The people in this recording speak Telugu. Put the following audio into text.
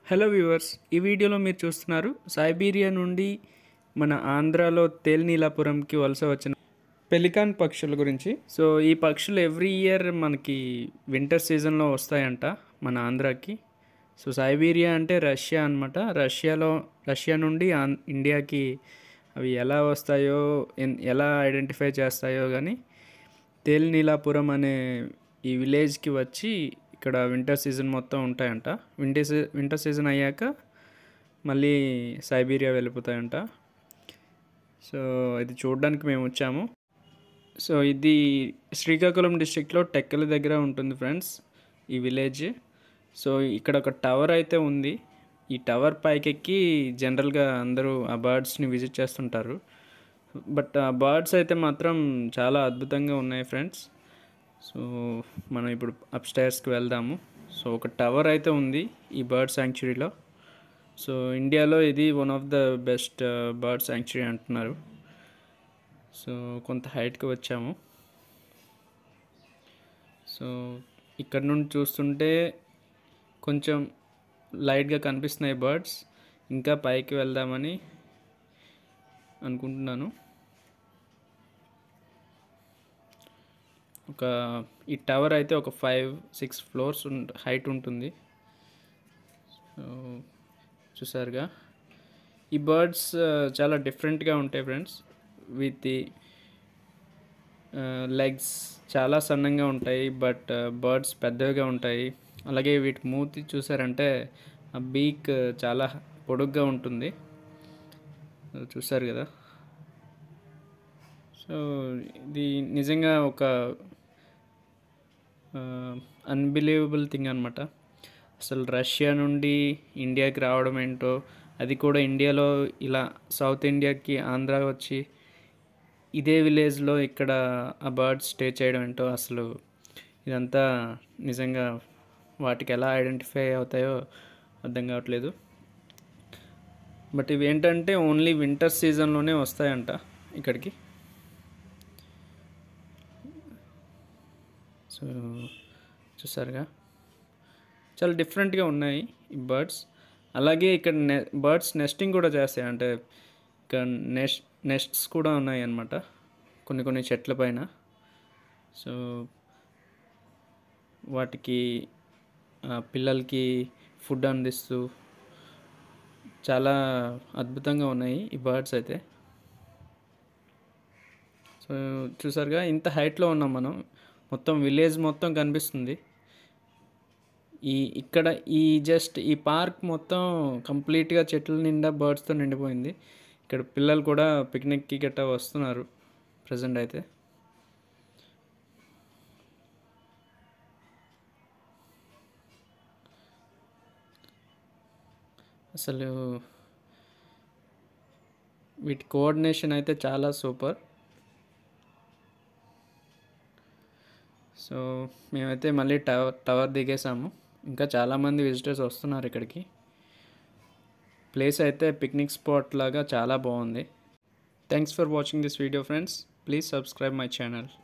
హలో వ్యూవర్స్ ఈ వీడియోలో మీరు చూస్తున్నారు సైబీరియా నుండి మన ఆంధ్రాలో తేల్నీలాపురంకి వలస వచ్చిన పెలికాన్ పక్షుల గురించి సో ఈ పక్షులు ఎవ్రీ ఇయర్ మనకి వింటర్ సీజన్లో వస్తాయంట మన ఆంధ్రాకి సో సైబీరియా అంటే రష్యా అనమాట రష్యాలో రష్యా నుండి ఆన్ ఇండియాకి అవి ఎలా వస్తాయో ఎన్- ఎలా ఐడెంటిఫై చేస్తాయో కానీ తేల్నీలాపురం అనే ఈ విలేజ్కి వచ్చి ఇక్కడ వింటర్ సీజన్ మొత్తం ఉంటాయంట వింటర్ సీ వింటర్ సీజన్ అయ్యాక మళ్ళీ సైబీరియా వెళ్ళిపోతాయంట సో ఇది చూడడానికి మేము వచ్చాము సో ఇది శ్రీకాకుళం డిస్ట్రిక్ట్లో టెక్కల దగ్గర ఉంటుంది ఫ్రెండ్స్ ఈ విలేజ్ సో ఇక్కడ ఒక టవర్ అయితే ఉంది ఈ టవర్ పైకెక్కి జనరల్గా అందరూ ఆ బర్డ్స్ని విజిట్ చేస్తుంటారు బట్ ఆ బర్డ్స్ అయితే మాత్రం చాలా అద్భుతంగా ఉన్నాయి ఫ్రెండ్స్ సో మనం ఇప్పుడు అప్ స్టైర్స్కి వెళ్దాము సో ఒక టవర్ అయితే ఉంది ఈ బర్డ్ శాంక్చురీలో సో ఇండియాలో ఇది one of the best bird sanctuary అంటున్నారు సో కొంత హైట్కి వచ్చాము సో ఇక్కడ నుండి చూస్తుంటే కొంచెం లైట్గా కనిపిస్తున్నాయి బర్డ్స్ ఇంకా పైకి వెళ్దామని అనుకుంటున్నాను ఒక ఈ టవర్ అయితే ఒక ఫైవ్ సిక్స్ ఫ్లోర్స్ హైట్ ఉంటుంది సో చూసారుగా ఈ బర్డ్స్ చాలా డిఫరెంట్గా ఉంటాయి ఫ్రెండ్స్ విత్ ది లెగ్స్ చాలా సన్నంగా ఉంటాయి బట్ బర్డ్స్ పెద్దవిగా ఉంటాయి అలాగే వీటి మూతి చూసారంటే ఆ బీక్ చాలా పొడుగ్గా ఉంటుంది చూసారు కదా సో ఇది నిజంగా ఒక అన్బిలీవబుల్ థింగ్ అనమాట అసలు రష్యా నుండి ఇండియాకి రావడం ఏంటో అది కూడా ఇండియాలో ఇలా సౌత్ ఇండియాకి ఆంధ్ర వచ్చి ఇదే విలేజ్లో ఇక్కడ ఆ బర్డ్స్ స్టే చేయడం ఏంటో అసలు ఇదంతా నిజంగా వాటికి ఎలా ఐడెంటిఫై అవుతాయో అర్థం కావట్లేదు బట్ ఇవి ఏంటంటే ఓన్లీ వింటర్ సీజన్లోనే వస్తాయంట ఇక్కడికి సో చూసారుగా చాలా డిఫరెంట్గా ఉన్నాయి ఈ బర్డ్స్ అలాగే ఇక్కడ నె బర్డ్స్ నెస్టింగ్ కూడా చేస్తాయి అంటే ఇక్కడ నెస్ట్ నెస్ట్స్ కూడా ఉన్నాయి అన్నమాట కొన్ని కొన్ని చెట్ల పైన సో వాటికి ఆ, పిల్లలకి ఫుడ్ అందిస్తూ చాలా అద్భుతంగా ఉన్నాయి ఈ బర్డ్స్ అయితే సో చూసారుగా ఇంత హైట్లో ఉన్నాం మనం మొత్తం విలేజ్ మొత్తం కనిపిస్తుంది ఈ ఇక్కడ ఈ జస్ట్ ఈ పార్క్ మొత్తం కంప్లీట్గా చెట్ల నిండా బర్డ్స్తో నిండిపోయింది ఇక్కడ పిల్లలు కూడా పిక్నిక్కి గట్టా వస్తున్నారు ప్రజెంట్ అయితే అసలు వీటి కోఆర్డినేషన్ అయితే చాలా సూపర్ సో మేమైతే మళ్ళీ టవర్ టవర్ దిగేసాము ఇంకా చాలామంది విజిటర్స్ వస్తున్నారు ఇక్కడికి ప్లేస్ అయితే పిక్నిక్ స్పాట్ లాగా చాలా బాగుంది thanks for watching this video friends please subscribe my channel